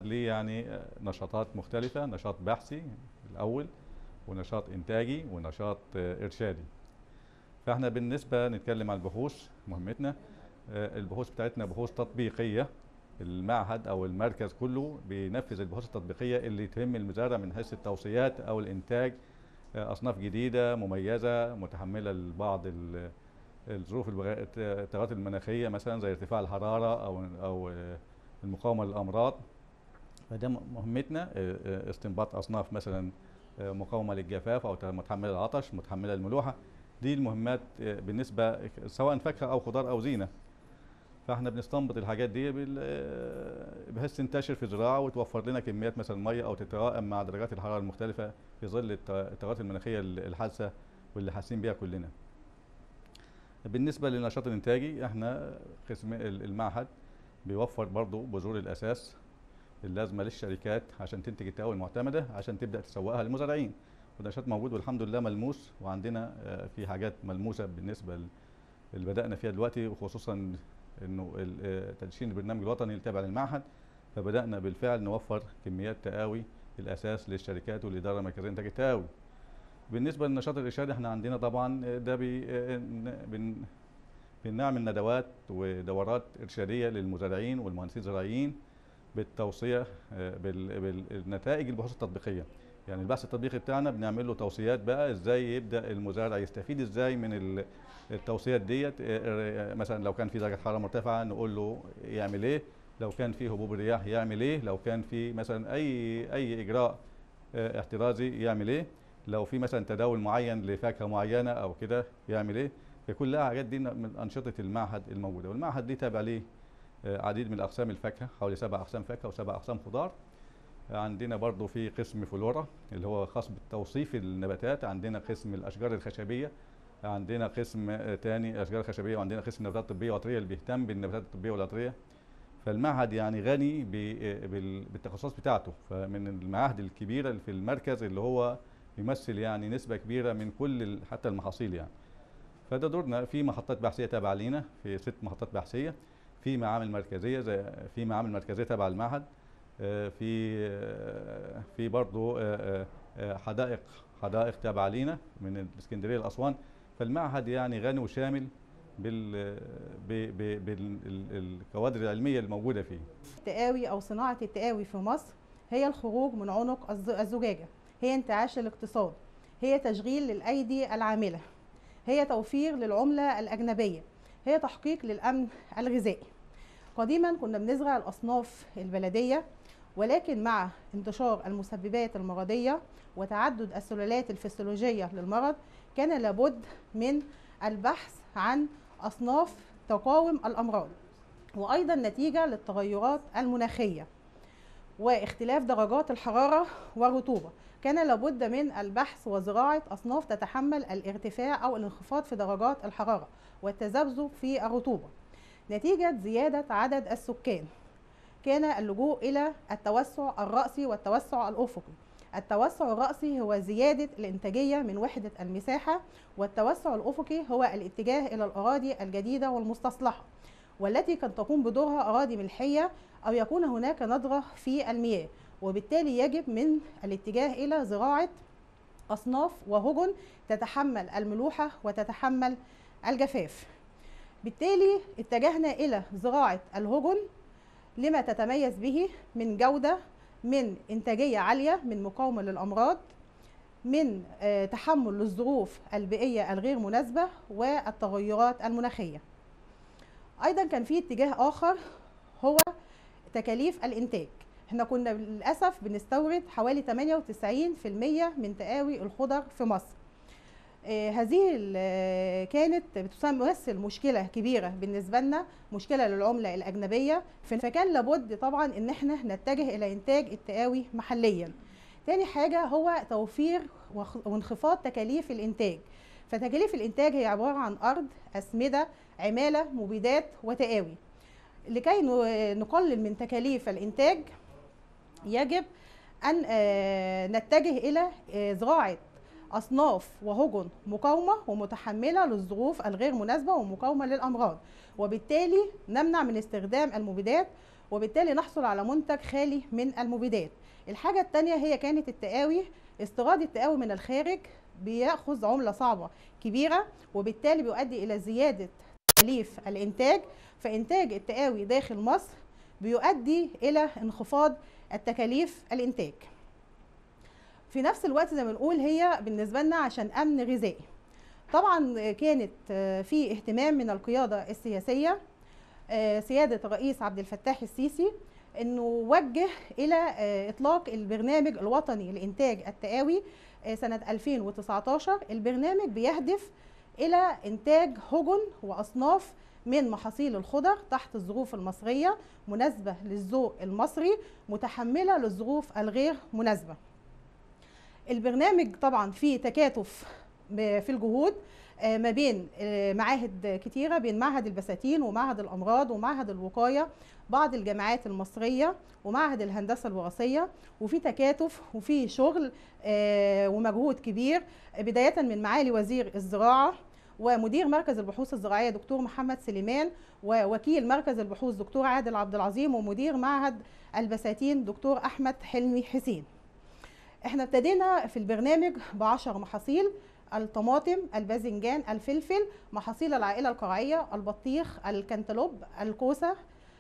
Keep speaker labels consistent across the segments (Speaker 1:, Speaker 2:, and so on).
Speaker 1: ليه يعني نشاطات مختلفة نشاط بحثي الأول ونشاط إنتاجي ونشاط إرشادي فإحنا بالنسبة نتكلم عن البحوث مهمتنا البحوث بتاعتنا بحوث تطبيقية المعهد أو المركز كله بينفذ البحوث التطبيقية اللي تهم المزارع من حيث التوصيات أو الإنتاج أصناف جديدة مميزة متحملة لبعض الظروف التغيرات المناخية مثلا زي ارتفاع الحرارة أو أو المقاومة للأمراض فده مهمتنا استنباط أصناف مثلا مقاومة للجفاف أو متحملة للعطش متحملة للملوحة دي المهمات بالنسبة سواء فاكهة أو خضار أو زينة فاحنا بنستنبط الحاجات دي بحيث تنتشر في الزراعه وتوفر لنا كميات مثلا ميه او تتوائم مع درجات الحراره المختلفه في ظل التغيرات المناخيه الحادثه واللي حاسين بيها كلنا. بالنسبه للنشاط الانتاجي احنا قسم المعهد بيوفر برضه بذور الاساس اللازمه للشركات عشان تنتج التقاوي المعتمده عشان تبدا تسوقها للمزارعين. وده نشاط موجود والحمد لله ملموس وعندنا في حاجات ملموسه بالنسبه اللي بدانا فيها دلوقتي وخصوصا انه تدشين البرنامج الوطني اللي تابع للمعهد فبدانا بالفعل نوفر كميات تقاوي الاساس للشركات والاداره المركزيه لانتاج التقاوي. بالنسبه للنشاط الارشادي احنا عندنا طبعا ده بي بن بنعمل ندوات ودورات ارشاديه للمزارعين والمهندسين الزراعيين بالتوصيه بالنتائج البحوث التطبيقيه. يعني البحث التطبيقي بتاعنا بنعمل له توصيات بقى ازاي يبدا المزارع يستفيد ازاي من التوصيات ديت مثلا لو كان في درجه حراره مرتفعه نقول له يعمل ايه لو كان في هبوب رياح يعمل ايه لو كان في مثلا اي اي اجراء احترازي يعمل ايه لو في مثلا تداول معين لفاكهه معينه او كده يعمل ايه فكلها حاجات دي من انشطه المعهد الموجوده والمعهد دي تابع ليه عديد من اقسام الفاكهه حوالي سبع اقسام فاكهه وسبع اقسام خضار عندنا برضو في قسم فلورا اللي هو خاص بتوصيف النباتات عندنا قسم الاشجار الخشبيه عندنا قسم تاني اشجار خشبيه وعندنا قسم نباتات طبيه وعطريه اللي بيهتم بالنباتات الطبيه والعطريه فالمعهد يعني غني بالتخصصات بتاعته فمن المعاهد الكبيره اللي في المركز اللي هو يمثل يعني نسبه كبيره من كل حتى المحاصيل يعني فده دورنا في محطات بحثيه تابعه لينا في ست محطات بحثيه في معامل مركزيه زي في معامل مركزيه تابعه للمعهد في في برضه حدائق حدائق تابعه لينا من الاسكندريه لاسوان فالمعهد يعني غني وشامل بال بالكوادر العلميه الموجوده فيه.
Speaker 2: التقاوي او صناعه التقاوي في مصر هي الخروج من عنق الزجاجه، هي انتعاش الاقتصاد، هي تشغيل للايدي العامله، هي توفير للعمله الاجنبيه، هي تحقيق للامن الغذائي. قديما كنا بنزرع الاصناف البلديه ولكن مع انتشار المسببات المرضيه وتعدد السلالات الفسيولوجيه للمرض كان لابد من البحث عن اصناف تقاوم الامراض وايضا نتيجه للتغيرات المناخيه واختلاف درجات الحراره والرطوبه كان لابد من البحث وزراعه اصناف تتحمل الارتفاع او الانخفاض في درجات الحراره والتذبذب في الرطوبه نتيجه زياده عدد السكان كان اللجوء الى التوسع الراسي والتوسع الافقي التوسع الرأسي هو زيادة الإنتاجية من وحدة المساحة والتوسع الأفقي هو الاتجاه إلى الأراضي الجديدة والمستصلحة والتي قد تقوم بدورها أراضي ملحية أو يكون هناك ندرة في المياه وبالتالي يجب من الاتجاه إلى زراعة أصناف وهجن تتحمل الملوحة وتتحمل الجفاف بالتالي اتجهنا إلى زراعة الهجن لما تتميز به من جودة من إنتاجية عالية من مقاومة للأمراض من تحمل للظروف البيئية الغير مناسبة والتغيرات المناخية أيضا كان في اتجاه آخر هو تكاليف الإنتاج احنا كنا للأسف بنستورد حوالي 98% من تقاوي الخضر في مصر آه هذه كانت بتمثل مشكلة كبيرة بالنسبة لنا مشكلة للعملة الأجنبية فكان لابد طبعا ان احنا نتجه إلى إنتاج التقاوي محليا تاني حاجة هو توفير وانخفاض تكاليف الإنتاج فتكاليف الإنتاج هي عبارة عن أرض أسمدة عمالة مبيدات وتقاوي لكي نقلل من تكاليف الإنتاج يجب أن نتجه إلى زراعة أصناف وهجن مقاومة ومتحملة للظروف الغير مناسبة ومقاومة للأمراض وبالتالي نمنع من استخدام المبيدات وبالتالي نحصل على منتج خالي من المبيدات الحاجة التانية هي كانت التقاوي استيراد التقاوي من الخارج بيأخذ عملة صعبة كبيرة وبالتالي بيؤدي إلى زيادة تكاليف الإنتاج فإنتاج التقاوي داخل مصر بيؤدي إلى انخفاض التكاليف الإنتاج في نفس الوقت زي ما بنقول هي بالنسبة لنا عشان أمن غذائي طبعا كانت في اهتمام من القيادة السياسية سيادة الرئيس عبد الفتاح السيسي انه وجه الى اطلاق البرنامج الوطني لانتاج التقاوي سنة 2019 البرنامج بيهدف الى انتاج هجن واصناف من محاصيل الخضر تحت الظروف المصرية مناسبة للذوق المصري متحملة للظروف الغير مناسبة البرنامج طبعا فيه تكاتف في الجهود ما بين معاهد كتيره بين معهد البساتين ومعهد الامراض ومعهد الوقايه بعض الجامعات المصريه ومعهد الهندسه الوراثيه وفي تكاتف وفي شغل ومجهود كبير بدايه من معالي وزير الزراعه ومدير مركز البحوث الزراعيه دكتور محمد سليمان ووكيل مركز البحوث دكتور عادل عبد العظيم ومدير معهد البساتين دكتور احمد حلمي حسين احنا ابتدينا في البرنامج بعشر محاصيل الطماطم الباذنجان الفلفل محاصيل العائله القرعيه البطيخ الكنتالوب الكوسه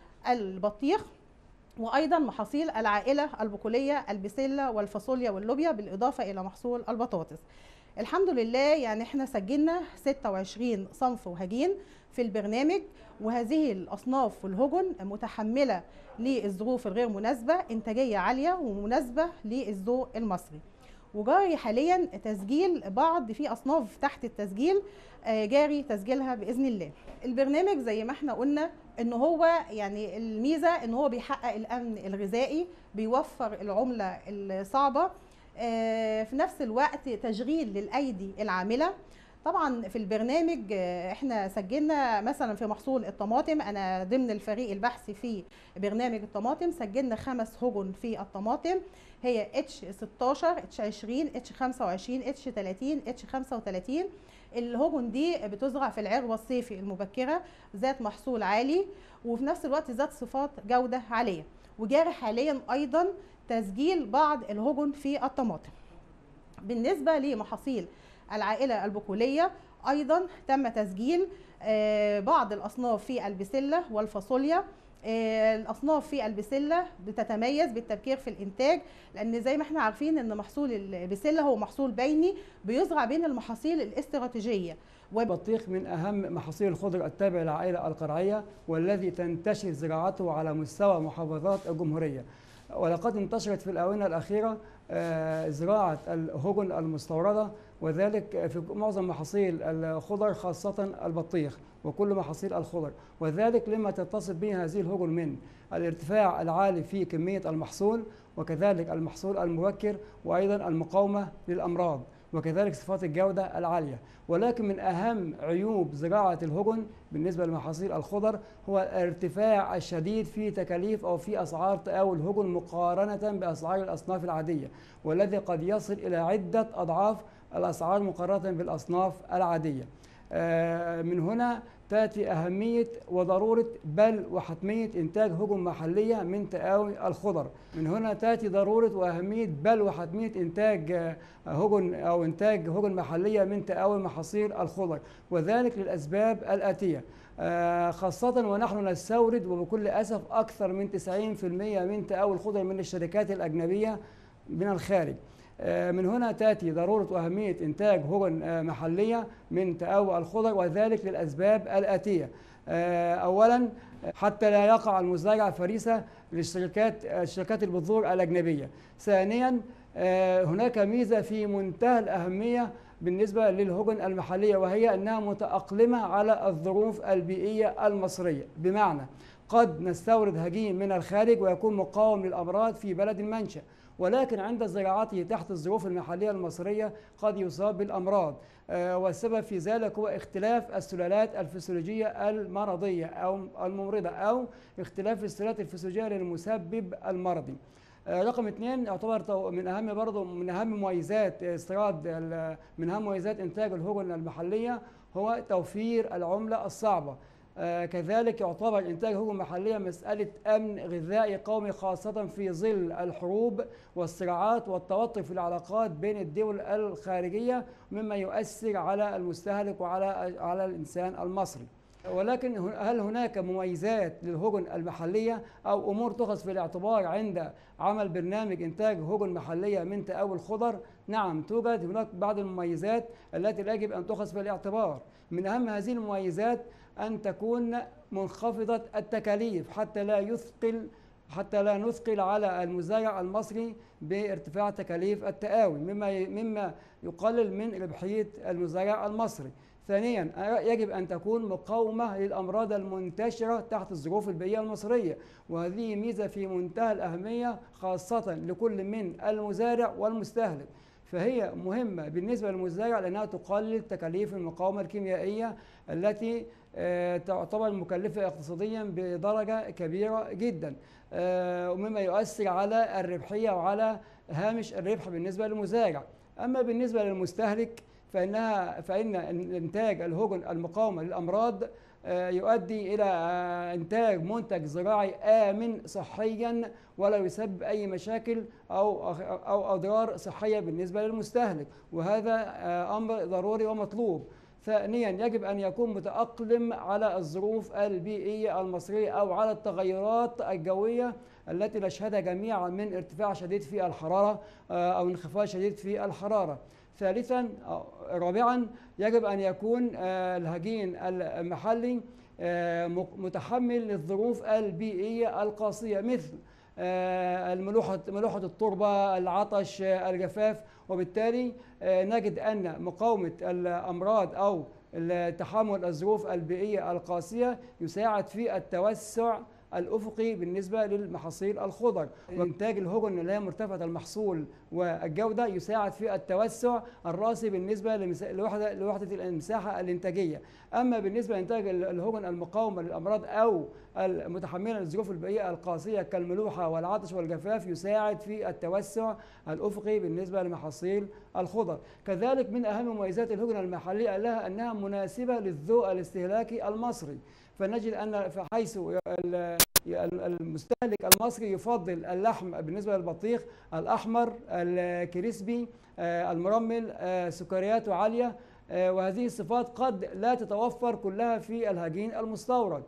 Speaker 2: البطيخ وايضا محاصيل العائله البقوليه البسله والفاصوليا واللوبيا بالاضافه الى محصول البطاطس الحمد لله يعني احنا سجلنا 26 صنف وهجين في البرنامج وهذه الاصناف والهجن متحمله للظروف الغير مناسبه انتاجيه عاليه ومناسبه للذوق المصري وجاري حاليا تسجيل بعض في اصناف تحت التسجيل جاري تسجيلها باذن الله البرنامج زي ما احنا قلنا ان هو يعني الميزه ان هو بيحقق الامن الغذائي بيوفر العمله الصعبه في نفس الوقت تشغيل للايدي العامله طبعا في البرنامج احنا سجلنا مثلا في محصول الطماطم انا ضمن الفريق البحثي في برنامج الطماطم سجلنا خمس هجن في الطماطم هي اتش 16 اتش 20 اتش 25 اتش 30 اتش 35 الهجن دي بتزرع في العروه الصيفي المبكره ذات محصول عالي وفي نفس الوقت ذات صفات جوده عاليه وجاري حاليا ايضا تسجيل بعض الهجن في الطماطم بالنسبه لمحاصيل العائله البقوليه ايضا تم تسجيل بعض الاصناف في البسله والفاصوليا الاصناف في البسله بتتميز بالتبكير في الانتاج لان زي ما احنا عارفين ان محصول البسله هو محصول بيني بيزرع بين المحاصيل الاستراتيجيه
Speaker 3: البطيخ من اهم محاصيل الخضر التابع للعائله القرعيه والذي تنتشر زراعته على مستوى محافظات الجمهوريه ولقد انتشرت في الاونه الاخيره زراعه الهجن المستورده وذلك في معظم محاصيل الخضر خاصة البطيخ وكل محاصيل الخضر وذلك لما تتصف به هذه الهجن من الارتفاع العالي في كمية المحصول وكذلك المحصول المبكر وأيضا المقاومة للأمراض وكذلك صفات الجودة العالية ولكن من أهم عيوب زراعة الهجن بالنسبة لمحاصيل الخضر هو الارتفاع الشديد في تكاليف أو في أسعار تقاول الهجن مقارنة بأسعار الأصناف العادية والذي قد يصل إلى عدة أضعاف الأسعار مقارنة بالأصناف العادية من هنا تأتي أهمية وضرورة بل وحتمية إنتاج هجن محلية من تقاوي الخضر من هنا تأتي ضرورة وأهمية بل وحتمية إنتاج هجن أو إنتاج هجن محلية من تقاوي محاصيل الخضر وذلك للأسباب الآتية خاصة ونحن نستورد وبكل أسف أكثر من 90% من تقاوي الخضر من الشركات الأجنبية من الخارج من هنا تأتي ضرورة وأهمية إنتاج هجن محلية من تقوى الخضر وذلك للأسباب الآتية أولا حتى لا يقع المزارع فريسة للشركات شركات البذور الأجنبية ثانيا هناك ميزة في منتهى الأهمية بالنسبة للهجن المحلية وهي أنها متأقلمة على الظروف البيئية المصرية بمعنى قد نستورد هجين من الخارج ويكون مقاوم للأمراض في بلد المنشأ ولكن عند زراعته تحت الظروف المحلية المصرية قد يصاب بالأمراض والسبب في ذلك هو اختلاف السلالات الفسيولوجية المرضية أو الممرضة أو اختلاف السلالات الفسيولوجية للمسبب المرضي رقم اثنين يعتبر من اهم برضه من اهم مميزات استيراد من اهم مميزات انتاج الهجن المحليه هو توفير العمله الصعبه آه، كذلك يعتبر إنتاج هجوم محلية مسألة أمن غذائي قومي خاصة في ظل الحروب والصراعات والتوتر في العلاقات بين الدول الخارجية مما يؤثر على المستهلك وعلى على الإنسان المصري ولكن هن- هل هناك مميزات للهجن المحلية أو أمور تؤخذ في الاعتبار عند عمل برنامج إنتاج هجن محلية من تأوي الخضر؟ نعم توجد هناك بعض المميزات التي يجب أن تؤخذ في الاعتبار من أهم هذه المميزات أن تكون منخفضة التكاليف حتى لا يثقل حتى لا نثقل على المزارع المصري بارتفاع تكاليف التقاوي مما ي- مما يقلل من ربحية المزارع المصري. ثانيا يجب ان تكون مقاومه للامراض المنتشره تحت الظروف البيئيه المصريه وهذه ميزه في منتهى الاهميه خاصه لكل من المزارع والمستهلك فهي مهمه بالنسبه للمزارع لانها تقلل تكاليف المقاومه الكيميائيه التي آه، تعتبر مكلفه اقتصاديا بدرجه كبيره جدا آه، ومما يؤثر على الربحيه وعلى هامش الربح بالنسبه للمزارع اما بالنسبه للمستهلك فانها فان انتاج الهجن المقاومه للامراض آه، يؤدي الى آه، انتاج منتج زراعي امن صحيا ولا يسبب اي مشاكل او او اضرار صحيه بالنسبه للمستهلك وهذا آه، امر ضروري ومطلوب ثانيا يجب ان يكون متاقلم على الظروف البيئيه المصريه او على التغيرات الجويه التي نشهدها جميعا من ارتفاع شديد في الحراره آه، او انخفاض شديد في الحراره ثالثا أو رابعا يجب ان يكون آه، الهجين المحلي آه، مك- متحمل للظروف البيئيه القاسيه مثل آه، الملوحه ملوحه التربه العطش آه، الجفاف وبالتالي آه، نجد ان مقاومه الامراض او تحمل الظروف البيئيه القاسيه يساعد في التوسع الافقي بالنسبه للمحاصيل الخضر وانتاج الهجن اللي هي مرتفعه المحصول والجوده يساعد في التوسع الراسي بالنسبه لمسا- لوحده لوحده المساحه الانتاجيه اما بالنسبه لانتاج ال- الهجن المقاومه للامراض او المتحمله للظروف البيئيه القاسيه كالملوحه والعطش والجفاف يساعد في التوسع الافقي بالنسبه لمحاصيل الخضر كذلك من اهم مميزات الهجن المحليه لها انها مناسبه للذوق الاستهلاكي المصري فنجد ان حيث ال- المستهلك المصري يفضل اللحم بالنسبه للبطيخ الاحمر الكريسبي آه، المرمل آه، سكرياته عاليه آه، وهذه الصفات قد لا تتوفر كلها في الهجين المستورد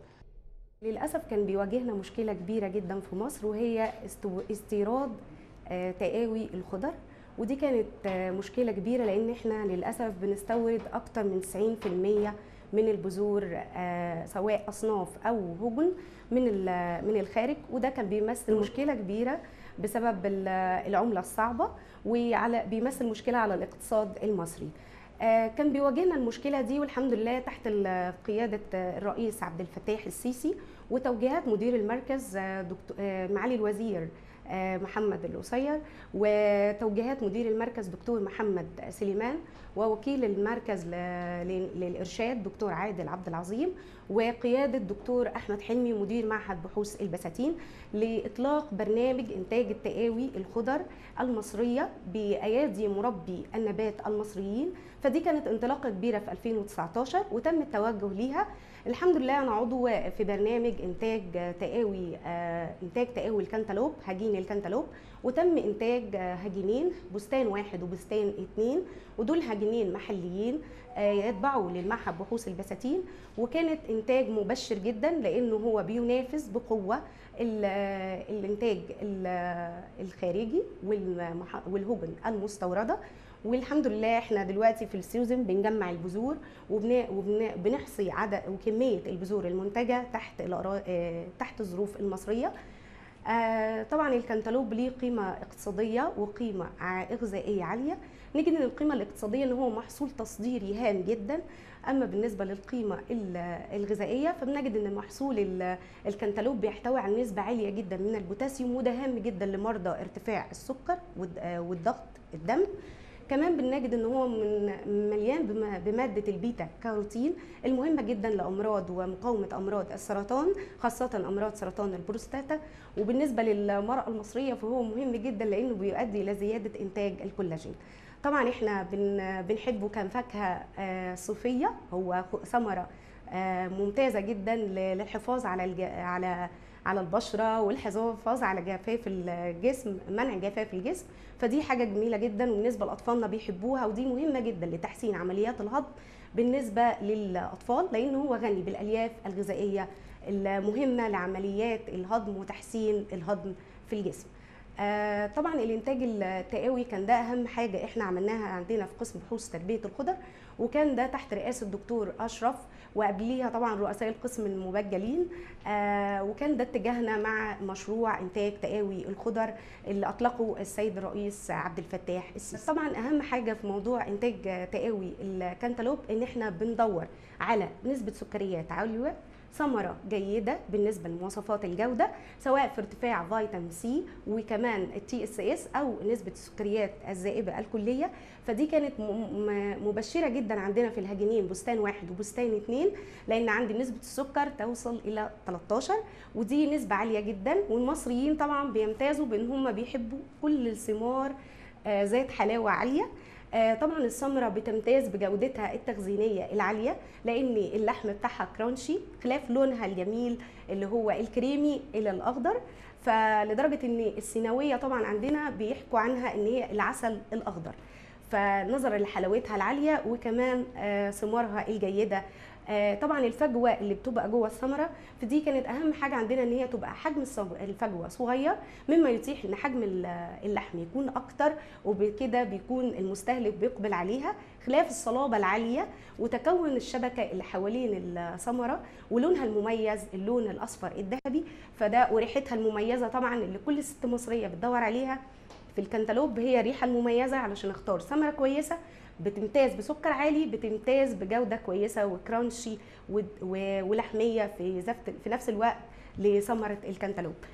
Speaker 4: للأسف كان بيواجهنا مشكلة كبيرة جدا في مصر وهي استو- استيراد آه، تقاوي الخضر ودي كانت آه، مشكلة كبيرة لأن احنا للأسف بنستورد أكتر من 90% من البذور آه، سواء أصناف أو هجن من ال- من الخارج وده كان بيمثل مشكلة كبيرة بسبب ال- العملة الصعبة وعلى بيمثل مشكلة على الاقتصاد المصري آه، كان بيواجهنا المشكله دي والحمد لله تحت ال- قياده آه، الرئيس عبد الفتاح السيسي وتوجيهات مدير المركز آه، دكتور آه، معالي الوزير آه، محمد القصير وتوجيهات مدير المركز دكتور محمد سليمان ووكيل المركز ل- ل- للارشاد دكتور عادل عبد العظيم وقياده دكتور احمد حلمي مدير معهد بحوث البساتين لاطلاق برنامج انتاج التقاوي الخضر المصريه بايادي مربي النبات المصريين فدي كانت انطلاقه كبيره في 2019 وتم التوجه ليها الحمد لله انا عضو في برنامج انتاج تقاوي آه، انتاج تقاوي الكنتالوب هجين الكنتالوب وتم انتاج آه، هجينين بستان واحد وبستان اتنين ودول هجينين محليين آه، يتبعوا للمعهد بحوث البساتين وكانت انتاج مبشر جدا لانه هو بينافس بقوه ال- الانتاج ال- الخارجي والمح- والهجن المستورده والحمد لله احنا دلوقتي في السيزون بنجمع البذور وبنحصي عدد وكميه البذور المنتجه تحت الأرا- آه، تحت الظروف المصريه آه، طبعا الكنتالوب ليه قيمه اقتصاديه وقيمه ع- غذائيه عاليه نيجي للقيمه الاقتصاديه ان هو محصول تصديري هام جدا اما بالنسبه للقيمه ال- الغذائيه فبنجد ان محصول ال- الكنتالوب بيحتوي على نسبه عاليه جدا من البوتاسيوم وده هام جدا لمرضى ارتفاع السكر والد- آه، والضغط الدم كمان بنجد ان هو من مليان بم- بماده البيتا كاروتين المهمه جدا لامراض ومقاومه امراض السرطان خاصه امراض سرطان البروستاتا وبالنسبه للمراه المصريه فهو مهم جدا لانه بيؤدي الى زياده انتاج الكولاجين طبعا احنا بن بنحبه كفاكهه آه، صيفيه هو خ- ثمره آه، ممتازه جدا ل- للحفاظ على الج... على على البشره والحفاظ على جفاف الجسم منع جفاف الجسم فدي حاجه جميله جدا وبالنسبه لاطفالنا بيحبوها ودي مهمه جدا لتحسين عمليات الهضم بالنسبه للاطفال لان هو غني بالالياف الغذائيه المهمه لعمليات الهضم وتحسين الهضم في الجسم آه، طبعا الانتاج التقاوي كان ده اهم حاجه احنا عملناها عندنا في قسم بحوث تربيه الخضر وكان ده تحت رئاسه الدكتور اشرف وقبليها طبعا رؤساء القسم المبجلين آه، وكان ده اتجاهنا مع مشروع انتاج تقاوي الخضر اللي اطلقه السيد الرئيس عبد الفتاح السيسي طبعا اهم حاجه في موضوع انتاج تقاوي الكنتالوب ان احنا بندور على نسبه سكريات عاليه ثمرة جيدة بالنسبة لمواصفات الجودة سواء في ارتفاع فيتامين سي وكمان التي اس اس او نسبة السكريات الزائبة الكلية فدي كانت م- م- مبشرة جدا عندنا في الهجينين بستان واحد وبستان اتنين لان عندي نسبة السكر توصل الى 13 ودي نسبة عالية جدا والمصريين طبعا بيمتازوا بان هم بيحبوا كل الثمار آه، ذات حلاوة عالية آه، طبعا السمرة بتمتاز بجودتها التخزينية العالية لان اللحم بتاعها كرانشي خلاف لونها الجميل اللي هو الكريمي الى الاخضر فلدرجه ان السيناويه طبعا عندنا بيحكوا عنها ان هي العسل الاخضر فنظرا لحلاوتها العاليه وكمان آه، ثمارها الجيده آه، طبعا الفجوه اللي بتبقى جوه الثمره فدي كانت اهم حاجه عندنا ان هي تبقى حجم الصج- الفجوه صغير مما يتيح ان حجم ال- اللحم يكون اكتر وبكده بيكون المستهلك بيقبل عليها خلاف الصلابه العاليه وتكون الشبكه اللي حوالين الثمره ولونها المميز اللون الاصفر الذهبي فده وريحتها المميزه طبعا اللي كل ست مصريه بتدور عليها في الكنتالوب هي الريحه المميزه علشان اختار ثمره كويسه بتمتاز بسكر عالي بتمتاز بجوده كويسه وكرانشي ود- و- ولحميه في زفت في نفس الوقت لثمره الكنتالوب